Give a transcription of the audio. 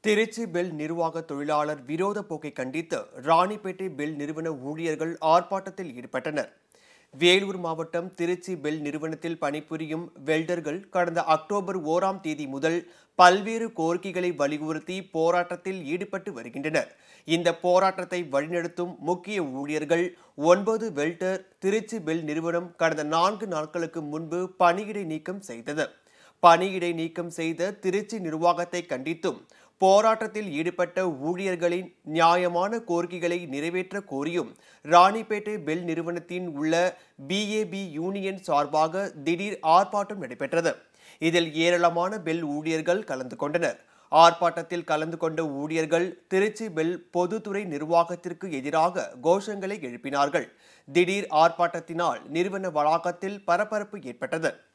Trichy bell நிர்வாக தொழிலாளர் விரோத போக்கை கண்டித்து ராணிப்பேட்டை பெல் நிறுவன ஊழியர்கள் ஆர்ப்பாட்டத்தில் ஈடுபட்டனர் வேலூர் மாவட்டம் திருச்சி பெல் நிறுவனத்தில் பணிபுரியும் வெல்டர்கள் கடந்த அக்டோபர் ஓராம் தேதி முதல் பல்வேறு கோரிக்கைகளை வலியுறுத்தி போராட்டத்தில் ஈடுபட்டு வருகின்றனர் இந்த போராட்டத்தை வழிநடத்தும் முக்கிய ஊழியர்கள் ஒன்பது வெல்டர் திருச்சி பெல் நிறுவனம் கடந்த நான்கு நாட்களுக்கு முன்பு பணியிடை நீக்கம் செய்தது பணியிடை நீக்கம் செய்த திருச்சி நிர்வாகத்தை கண்டித்தும் போராட்டத்தில் ஈடுபட்ட ஊழியர்களின் நியாயமான கோரிக்கைகளை நிறைவேற்ற கோரியும் ராணிப்பேட்டை பெல் நிறுவனத்தின் உள்ள பிஏபி யூனியன் சார்பாக திடீர் ஆர்ப்பாட்டம் நடைபெற்றது இதில் ஏராளமான பெல் ஊழியர்கள் கலந்து கொண்டனர் ஆர்ப்பாட்டத்தில் கலந்து கொண்ட ஊழியர்கள் திருச்சி பெல் பொதுத்துறை நிர்வாகத்திற்கு எதிராக கோஷங்களை எழுப்பினார்கள் திடீர் ஆர்ப்பாட்டத்தினால் நிறுவன வளாகத்தில் பரபரப்பு ஏற்பட்டது